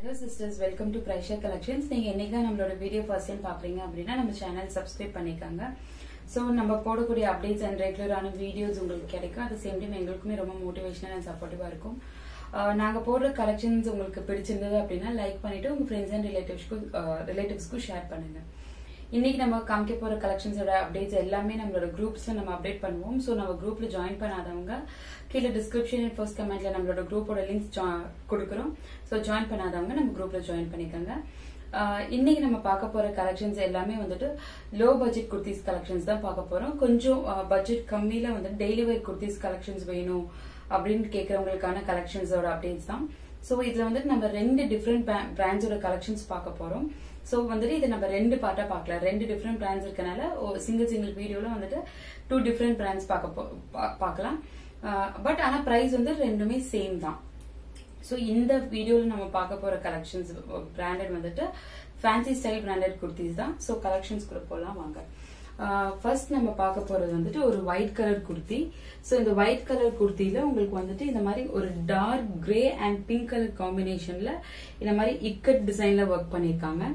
hello sisters welcome to Praisha collections நீங்க என்னைக்கா நம்மளோட வீடியோ ஃபர்ஸ்ட் டைம் பாக்குறீங்க அப்படின்னா நம்ம சேனல் சப்ஸ்கிரைப் பண்ணிக்கோங்க ஸோ நம்ம போடக்கூடிய அப்டேட்ஸ் அண்ட் ரெகுலரான வீடியோஸ் உங்களுக்கு கிடைக்கும் அட் சேம் டைம் எங்களுக்குமே ரொம்ப மோட்டிவேஷனல் அண்ட் சப்போர்ட்டிவா இருக்கும் அஹ் நாங்க போடுற கலெக்ஷன்ஸ் உங்களுக்கு பிடிச்சிருந்தது அப்படின்னா லைக் பண்ணிட்டு உங்க ஃப்ரெண்ட்ஸ் அண்ட் ரிலேட்டிவ்ஸ்க்கு ரிலேட்டிவ்ஸ்க்கும் ஷேர் பண்ணுங்க இன்னைக்கு நம்ம காமிக்க போற கலெக்ஷன்ஸோட அப்டேட்ஸ் எல்லாமே நம்மளோட குரூப்ஸ்ல நம்ம அப்டேட் பண்ணுவோம் ஸோ நம்ம குரூப்ல ஜாயின் பண்ணாதவங்க கீழே டிஸ்கிரிப்ஷன் ஃபர்ஸ்ட் கமெண்ட்ல நம்மளோட குரூப்போட லிங்க்ஸ் கொடுக்குறோம் ஸோ ஜாயின் பண்ணாதவங்க நம்ம குரூப்ல ஜாயின் பண்ணிக்கோங்க ஆஹ் இன்னைக்கு நம்ம பார்க்க போற கலெக்ஷன்ஸ் எல்லாமே வந்துட்டு லோ பட்ஜெட் குர்த்திஸ் கலெக்ஷன்ஸ் தான் பார்க்க போறோம் கொஞ்சம் பட்ஜெட் கம்மியில வந்து டெய்லி வேர் குர்த்திஸ் கலெக்ஷன்ஸ் வேணும் அப்படின்னு கேட்கறவங்களுக்கான கலெக்ஷன்ஸோட அப்டேட்ஸ் தான் ஸோ இதுல வந்துட்டு நம்ம ரெண்டு டிஃப்ரெண்ட் பிராண்ட்ஸோட கலெக்ஷன்ஸ் பார்க்க போறோம் ஸோ வந்துட்டு இதை நம்ம ரெண்டு பார்ட்டா பார்க்கலாம் ரெண்டு டிஃப்ரெண்ட் பிராண்ட்ஸ் இருக்கனால ஒரு சிங்கிள் சிங்கிள் வீடியோல வந்துட்டு டூ டிஃப்ரெண்ட் பிராண்ட்ஸ் பார்க்க போ- பா- பார்க்கலாம் பட் ஆனா பிரைஸ் வந்து ரெண்டுமே சேம் தான் ஸோ இந்த வீடியோல நம்ம பார்க்க போற கலெக்ஷன்ஸ் பிராண்டட் வந்துட்டு ஃபேன்சி ஸ்டைல் பிராண்டட் குர்த்திஸ் தான் ஸோ கலெக்ஷன்ஸ் கூட போலாம் வாங்க ஃபர்ஸ்ட் நம்ம பார்க்க போறது வந்துட்டு ஒரு ஒயிட் கலர் குர்த்தி ஸோ இந்த ஒயிட் கலர் குர்த்தியில உங்களுக்கு வந்துட்டு இந்த மாதிரி ஒரு dark grey and pink colour காம்பினேஷன்ல இந்த மாதிரி இக்கட் டிசைன்ல ஒர்க் பண்ணிருக்காங்க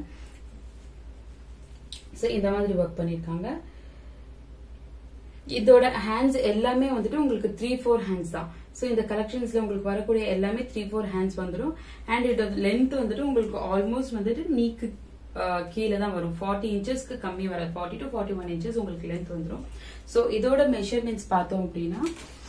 ஸோ இந்த மாதிரி ஒர்க் பண்ணிருக்காங்க இதோட ஹேண்ட்ஸ் எல்லாமே வந்துட்டு உங்களுக்கு த்ரீ ஃபோர் ஹேண்ட்ஸ் தான் ஸோ இந்த கலெக்ஷன்ஸ்ல உங்களுக்கு வரக்கூடிய எல்லாமே த்ரீ ஃபோர் ஹேண்ட்ஸ் வந்துடும் அண்ட் இதோட லென்த் வந்துட்டு உங்களுக்கு ஆல்மோஸ்ட் வந்துட்டு நீக்கு கீழே தான் வரும் ஃபார்ட்டி இன்ச்சஸ்க்கு கம்மி வராது forty to forty one inches உங்களுக்கு லென்த் வந்துடும் ஸோ இதோட மெஷர்மெண்ட்ஸ் பார்த்தோம் அப்படின்னா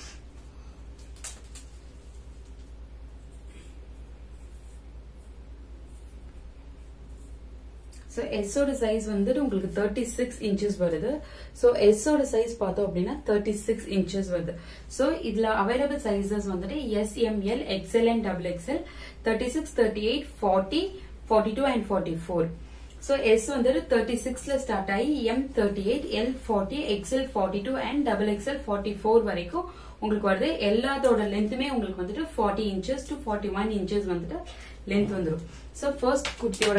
ஸோ எஸ்ஸோட சைஸ் வந்துட்டு உங்களுக்கு தேர்ட்டி சிக்ஸ் இன்ச்சஸ் வருது ஸோ எஸ்ஸோட சைஸ் பார்த்தோம் அப்படின்னா தேர்ட்டி சிக்ஸ் இன்ச்சஸ் வருது ஸோ இதுல அவைலபிள் சைசஸ் வந்துட்டு S M L XL and double XL thirty six thirty eight forty forty two and forty four so S வந்துட்டு தேர்ட்டி சிக்ஸ்ல ஸ்டார்ட் ஆகி M thirty eight L forty XL forty two and double XL forty four வரைக்கும் உங்களுக்கு வருது எல்லாத்தோட லென்த்துமே உங்களுக்கு வந்துட்டு forty inches to forty one inches வந்துட்டு லென்த் வந்துடும் ஸோ ஃபர்ஸ்ட் குர்த்தியோட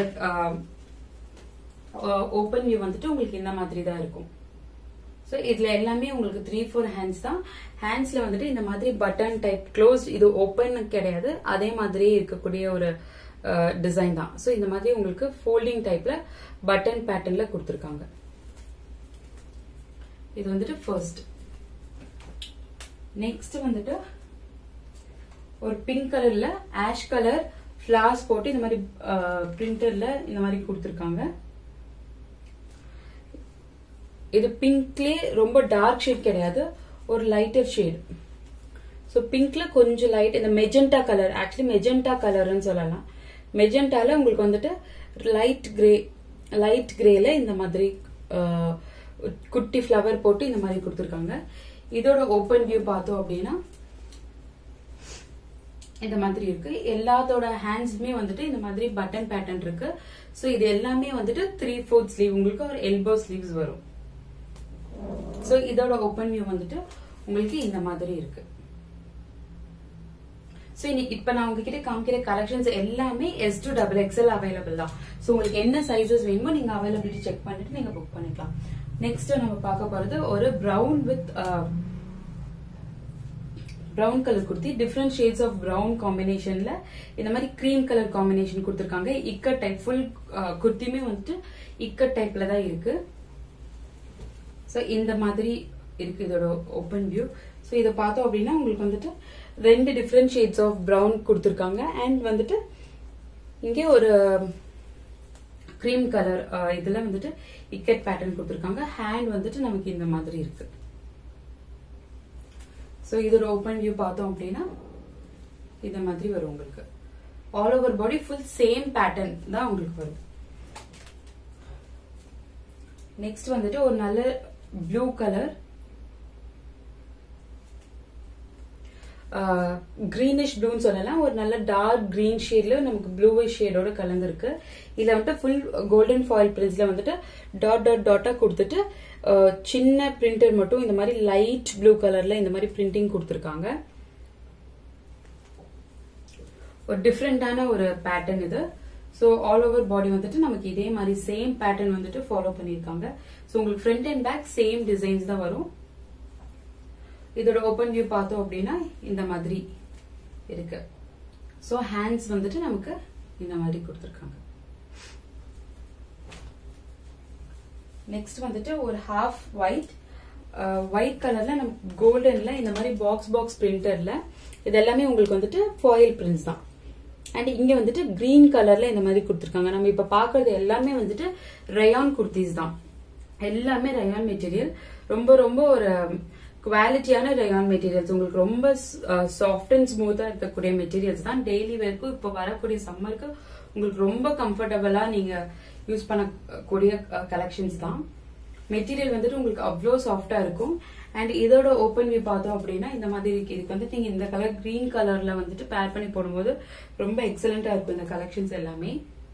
ஓப்பன் வியூ வந்துட்டு உங்களுக்கு இந்த மாதிரி தான் இருக்கும் ஸோ இதுல எல்லாமே உங்களுக்கு த்ரீ ஃபோர் ஹேண்ட்ஸ் தான் ஹேண்ட்ஸ்ல வந்துட்டு இந்த மாதிரி பட்டன் டைப் க்ளோஸ் இது ஓப்பன் கிடையாது அதே மாதிரி இருக்கக்கூடிய ஒரு டிசைன் தான் ஸோ இந்த மாதிரி உங்களுக்கு ஃபோல்டிங் டைப்ல பட்டன் பேட்டர்ன்ல கொடுத்துருக்காங்க இது வந்துட்டு ஃபர்ஸ்ட் நெக்ஸ்ட் வந்துட்டு ஒரு பிங்க் கலர்ல ஆஷ் கலர் ஃபிளார்ஸ் போட்டு இந்த மாதிரி பிரிண்டர்ல இந்த மாதிரி கொடுத்துருக்காங்க இது பிங்க்லயே ரொம்ப டார்க் ஷேட் கிடையாது ஒரு லைட்டர் ஷேட் ஸோ பிங்க்ல கொஞ்சம் லைட் இந்த மெஜெண்டா கலர் ஆக்சுவலி மெஜெண்டா கலர்னு சொல்லலாம் மெஜெண்டால உங்களுக்கு வந்துட்டு லைட் கிரே லைட் கிரேல இந்த மாதிரி அஹ், குட்டி ஃப்ளவர் போட்டு இந்த மாதிரி கொடுத்துருக்காங்க இதோட ஓப்பன் வியூ பார்த்தோம் அப்படின்னா இந்த மாதிரி இருக்கு எல்லாத்தோட ஹேண்ட்ஸுமே வந்துட்டு இந்த மாதிரி பட்டன் பேட்டர்ன் இருக்கு ஸோ இது எல்லாமே வந்துட்டு த்ரீ ஃபோர்த் ஸ்லீவ் உங்களுக்கு ஒரு எல்போ ஸ்லீவ்ஸ் வரும் ஸோ இதோட ஓப்பன் வியூ வந்துட்டு உங்களுக்கு இந்த மாதிரி இருக்கு ஸோ இப்ப நான் உங்ககிட்ட காமிக்கிற கலெக்ஷன்ஸ் எல்லாமே S to double XL available தான் ஸோ உங்களுக்கு என்ன சைசஸ் வேணுமோ நீங்க அவைலபிலிட்டி செக் பண்ணிட்டு நீங்க புக் பண்ணிக்கலாம் நெக்ஸ்ட் நம்ம பார்க்க போறது ஒரு brown with brown colour kurti different shades of brown காம்பினேஷன்ல இந்த மாதிரி கிரீம் கலர் காம்பினேஷன் கொடுத்துருக்காங்க இக்கட் டைப் ஃபுல் குர்த்தியுமே வந்துட்டு இக்கட் டைப்ல தான் இருக்கு ஸோ இந்த மாதிரி இருக்கு இதோட ஓப்பன் வியூ ஸோ இதை பார்த்தோம் அப்படின்னா உங்களுக்கு வந்துட்டு ரெண்டு டிஃப்ரெண்ட் ஷேட்ஸ் ஆஃப் பிரவுன் கொடுத்துருக்காங்க அண்ட் வந்துட்டு இங்கே ஒரு க்ரீம் கலர் இதுல வந்துட்டு இக்கட் பேட்டர்ன் கொடுத்துருக்காங்க ஹேண்ட் வந்துட்டு நமக்கு இந்த மாதிரி இருக்கு ஸோ இதோட ஓப்பன் வியூ பார்த்தோம் அப்படின்னா இந்த மாதிரி வரும் உங்களுக்கு all over body full same pattern தான் உங்களுக்கு வரும் நெக்ஸ்ட் வந்துட்டு ஒரு நல்ல ப்ளூ கலர் கிரீனிஷ் ப்ளூன்னு சொல்லலாம் ஒரு நல்ல டார்க் கிரீன் ஷேட்ல நமக்கு ப்ளூவிஷ் ஷேடோட கலந்துருக்கு இதுல வந்துட்டு ஃபுல் கோல்டன் ஃபாயில் பிரிண்ட்ஸ்ல வந்துட்டு டாட் டாட் டாட்டா கொடுத்துட்டு அஹ், சின்ன பிரிண்டர் மட்டும் இந்த மாதிரி லைட் ப்ளூ கலர்ல இந்த மாதிரி பிரிண்டிங் கொடுத்துருக்காங்க ஒரு டிஃப்ரெண்டான ஒரு பேட்டர்ன் இது ஸோ ஆல் ஓவர் பாடி வந்துட்டு நமக்கு இதே மாதிரி சேம் பேட்டர்ன் வந்துட்டு ஃபாலோ பண்ணியிருக்காங்க ஸோ உங்களுக்கு front and back same designs தான் வரும் இதோட ஓப்பன் வியூ பார்த்தோம் அப்படின்னா இந்த மாதிரி இருக்கு ஸோ ஹேண்ட்ஸ் வந்துட்டு நமக்கு இந்த மாதிரி கொடுத்துருக்காங்க நெக்ஸ்ட் வந்துட்டு ஒரு ஹாஃப் ஒயிட் ஒயிட் கலர்ல நம்ம கோல்டன்ல இந்த மாதிரி பாக்ஸ் பாக்ஸ் பிரிண்டர்ல இது எல்லாமே உங்களுக்கு வந்துட்டு ஃபாயில் பிரிண்ட்ஸ் தான் அண்ட் இங்க வந்துட்டு கிரீன் கலர்ல இந்த மாதிரி கொடுத்துருக்காங்க நம்ம இப்ப பாக்குறது எல்லாமே வந்துட்டு ரயான் குர்த்திஸ் தான் எல்லாமே ரயான் மெட்டீரியல் ரொம்ப ரொம்ப ஒரு குவாலிட்டியான ரயான் மெட்டீரியல்ஸ் உங்களுக்கு ரொம்ப சாஃப்ட் அண்ட் ஸ்மூத்தா இருக்கக்கூடிய மெட்டீரியல்ஸ் தான் டெய்லி வரைக்கும் இப்போ வரக்கூடிய சம்மருக்கு உங்களுக்கு ரொம்ப கம்ஃபர்டபுளா நீங்க யூஸ் பண்ணக்கூடிய கலெக்ஷன்ஸ் தான் மெட்டீரியல் வந்துட்டு உங்களுக்கு அவ்வளோ சாஃப்டா இருக்கும் அண்ட் இதோட ஓப்பன் வியூ பார்த்தோம் அப்படின்னா இந்த மாதிரி இருக்கு இதுக்கு வந்துட்டு நீங்க இந்த கலர் கிரீன் கலர்ல வந்துட்டு பேர் பண்ணி போடும்போது ரொம்ப எக்ஸலண்டா இருக்கும் இந்த கலெக்ஷன்ஸ் எல்லாமே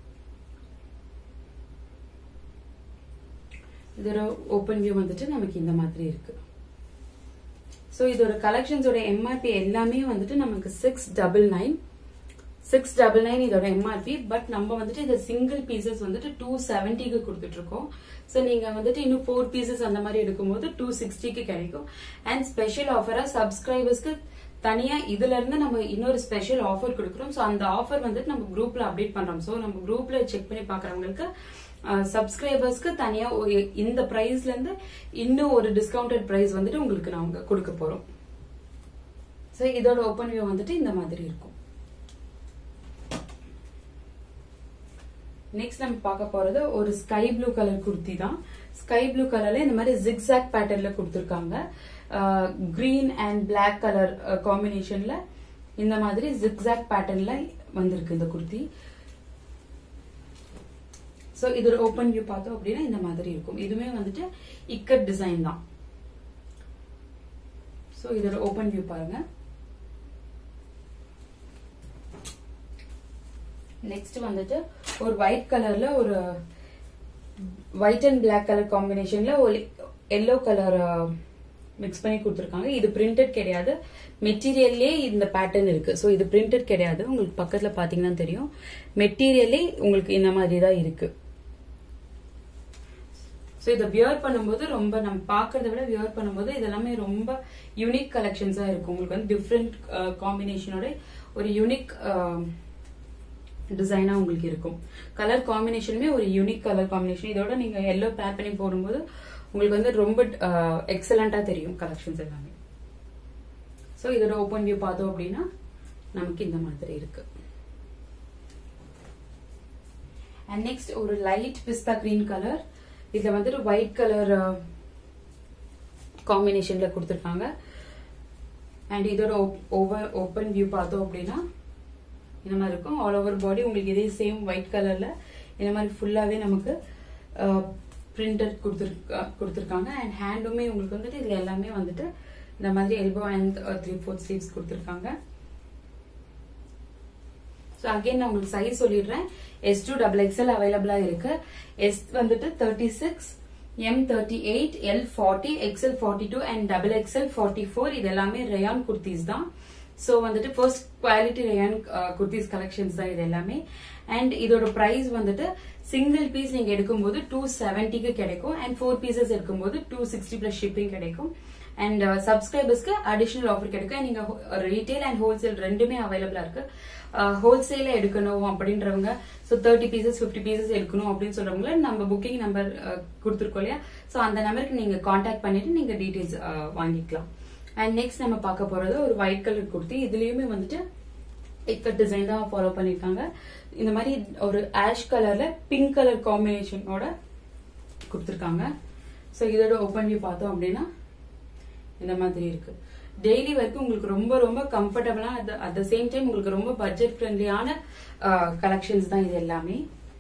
இதோட ஓப்பன் வியூ வந்துட்டு நமக்கு இந்த மாதிரி இருக்கு ஸோ இதோட கலெக்ஷன்ஸோட எம்ஆர்பி எல்லாமே வந்துட்டு நமக்கு six double nine six double nine இதோட எம்ஆர்பி பட் நம்ம வந்துட்டு இந்த சிங்கிள் பீசஸ் வந்துட்டு டூ செவன்ட்டிக்கு கொடுத்துட்டு இருக்கோம் ஸோ நீங்க வந்துட்டு இன்னும் ஃபோர் பீசஸ் அந்த மாதிரி எடுக்கும்போது டூ சிக்ஸ்டிக்கு கிடைக்கும் அண்ட் ஸ்பெஷல் ஆஃபரா சப்ஸ்கிரைபர்ஸ்க்கு தனியா இதுல இருந்து நம்ம இன்னொரு ஸ்பெஷல் ஆஃபர் கொடுக்குறோம் ஸோ அந்த ஆஃபர் வந்துட்டு நம்ம குரூப்ல அப்டேட் பண்றோம் ஸோ நம்ம குரூப்ல செக் பண்ணி பாக்குறவங்களுக்கு சப்ஸ்கிரைபர்ஸ்க்கு தனியா ஒரு- இந்த பிரைஸ்ல இருந்து இன்னும் ஒரு டிஸ்கவுண்டட் பிரைஸ் வந்துட்டு உங்களுக்கு நாங்க கொடுக்க போறோம் ஸோ இதோட ஓப்பன் வியூ வந்துட்டு இந்த மாதிரி இருக்கும் நெக்ஸ்ட் நம்ம பார்க்க போறது ஒரு ஸ்கை ப்ளூ கலர் குர்த்தி தான் ஸ்கை ப்ளூ கலர்ல இந்த மாதிரி ஜிக்ஸாக் பேட்டர்ன்ல கொடுத்துருக்காங்க கிரீன் அண்ட் Black கலர் காம்பினேஷன்ல இந்த மாதிரி ஜிக்ஸாக் பேட்டர்ன்ல வந்திருக்கு இந்த குர்த்தி சோ இதோட ஓப்பன் வியூ பார்த்தோம் அப்படின்னா இந்த மாதிரி இருக்கும் இதுவுமே வந்துட்டு இக்கட் டிசைன் தான் சோ இதோட ஓப்பன் வியூ பாருங்க நெக்ஸ்ட் வந்துட்டு ஒரு ஒயிட் கலர்ல ஒரு ஒயிட் அண்ட் Black கலர் காம்பினேஷன்ல ஒரு எல்லோ கலர் மிக்ஸ் பண்ணி கொடுத்துருக்காங்க இது பிரிண்டட் கிடையாது மெட்டீரியல்லே இந்த பேட்டர்ன் இருக்கு ஸோ இது பிரிண்டட் கிடையாது உங்களுக்கு பக்கத்துல பாத்தீங்கன்னா தெரியும் மெட்டீரியலே உங்களுக்கு இந்த மாதிரி தான் இருக்கு ஸோ இதை வியர் பண்ணும்போது ரொம்ப நம்ம பார்க்கறத விட வியர் பண்ணும்போது இதெல்லாமே ரொம்ப யூனிக் கலெக்ஷன்ஸா இருக்கும் உங்களுக்கு வந்து டிஃப்ரெண்ட் காம்பினேஷனோட ஒரு யூனிக் டிசைனா உங்களுக்கு இருக்கும் கலர் காம்பினேஷனுமே ஒரு யூனிக் கலர் காம்பினேஷன் இதோட நீங்க எல்லோ பேர் பண்ணி போடும்போது உங்களுக்கு வந்து ரொம்ப எக்ஸலண்டா தெரியும் கலெக்ஷன்ஸ் எல்லாமே ஸோ இதோட ஓப்பன் வியூ பார்த்தோம் அப்படின்னா நமக்கு இந்த மாதிரி இருக்கு அண்ட் நெக்ஸ்ட் ஒரு லைட் பிஸ்தா கிரீன் கலர் இதுல வந்துட்டு ஒயிட் கலர் காம்பினேஷன்ல கொடுத்துருக்காங்க அண்ட் இதோட ஓவர் ஓப்பன் வியூ பார்த்தோம் அப்படின்னா இந்த மாதிரி இருக்கும் ஆல் ஓவர் பாடி உங்களுக்கு இதே சேம் ஒயிட் கலர்ல இந்த மாதிரி ஃபுல்லாவே நமக்கு பிரிண்டட் கொடுத்துருக்கா கொடுத்துருக்காங்க அண்ட் ஹேண்டுமே உங்களுக்கு வந்துட்டு இதுல எல்லாமே வந்துட்டு இந்த மாதிரி elbow and three fourth sleeves கொடுத்துருக்காங்க ஸோ அகைன் நான் உங்களுக்கு சைஸ் சொல்லிடுறேன் எஸ் டூ டபுள் எக்ஸ்எல் அவைலபிளா இருக்கு எஸ் வந்துட்டு thirty six M thirty eight L forty XL forty two and double XL forty four இது எல்லாமே ரயான் குர்த்திஸ் தான் ஸோ வந்துட்டு first quality rayon kurtis collections தான் இது எல்லாமே அண்ட் இதோட பிரைஸ் வந்துட்டு சிங்கிள் பீஸ் நீங்க எடுக்கும்போது டூ செவன்ட்டிக்கு கிடைக்கும் அண்ட் ஃபோர் பீசஸ் எடுக்கும்போது டூ சிக்ஸ்டி பிளஸ் ஷிப்பிங் கிடைக்கும் அண்ட் சப்ஸ்கிரைபர்ஸ்க்கு அடிஷனல் ஆஃபர் கிடைக்கும் நீங்க ரீட்டைல் அண்ட் ஹோல்சேல் ரெண்டுமே அவைலபிளா இருக்கு ஹோல்சேல எடுக்கணும் அப்படின்றவங்க so thirty pieces fifty pieces எடுக்கணும் அப்படின்னு சொல்றவங்கள நம்ம புக்கிங் நம்பர் கொடுத்துருக்கோம் இல்லையா ஸோ அந்த நம்பருக்கு நீங்க காண்டாக்ட் பண்ணிட்டு நீங்க டீடைல்ஸ் வாங்கிக்கலாம் அண்ட் நெக்ஸ்ட் நம்ம பார்க்க போறது ஒரு ஒயிட் கலர் குர்த்தி இதுலயுமே வந்துட்டு இக்கட் டிசைன் தான் ஃபாலோ பண்ணிருக்காங்க இந்த மாதிரி ஒரு ஆஷ் கலர்ல பிங்க் கலர் காம்பினேஷனோட கொடுத்துருக்காங்க ஸோ இதோட ஓப்பன் வியூ பார்த்தோம் அப்படின்னா இந்த மாதிரி இருக்கு டெய்லி வரைக்கும் உங்களுக்கு ரொம்ப ரொம்ப கம்ஃபர்டபுளா அட் த சேம் டைம் உங்களுக்கு ரொம்ப பட்ஜெட் ஃப்ரெண்ட்லியான கலெக்ஷன்ஸ் தான் இது எல்லாமே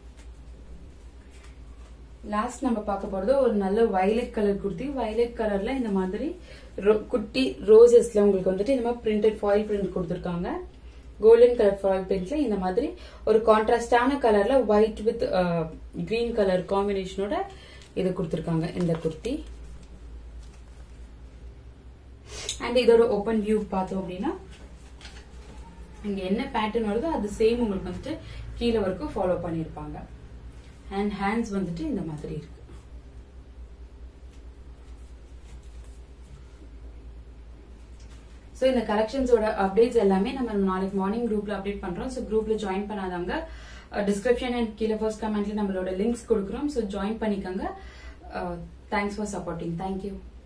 லாஸ்ட் நம்ம பார்க்க போறது ஒரு நல்ல வயலட் கலர் குர்த்தி வயலட் கலர்ல இந்த மாதிரி குட்டி ரோசஸ்ல உங்களுக்கு வந்துட்டு இந்த மாதிரி பிரிண்டட் ஃபாயில் பிரிண்ட் கொடுத்துருக்காங்க கோல்டன் கலர் ஃபாயில் பிரிண்ட்ல இந்த மாதிரி ஒரு கான்ட்ராஸ்டான கலர்ல ஒயிட் வித் கிரீன் கலர் காம்பினேஷனோட இது கொடுத்துருக்காங்க இந்த குர்த்தி அண்ட் இதோட ஓப்பன் வியூ பார்த்தோம் அப்படின்னா இங்க என்ன பேட்டர்ன் வருதோ அது சேம் உங்களுக்கு வந்துட்டு கீழே வரைக்கும் ஃபாலோ பண்ணிருப்பாங்க அண்ட் ஹேண்ட்ஸ் வந்துட்டு இந்த மாதிரி இருக்கு ஸோ இந்த கலெக்ஷன்ஸோட அப்டேட்ஸ் எல்லாமே நம்ம நாளைக்கு மார்னிங் குரூப்ல அப்டேட் பண்றோம் ஸோ குரூப்ல ஜாயின் பண்ணாதவங்க டிஸ்கிரிப்ஷன் அண்ட் கீழே ஃபர்ஸ்ட் கமெண்ட்ல நம்மளோட லிங்க்ஸ் கொடுக்குறோம் ஸோ ஜாயின் பண்ணிக்கோங்க தேங்க்ஸ் ஃபார் சப்போர்ட்டிங் தேங்க்யூ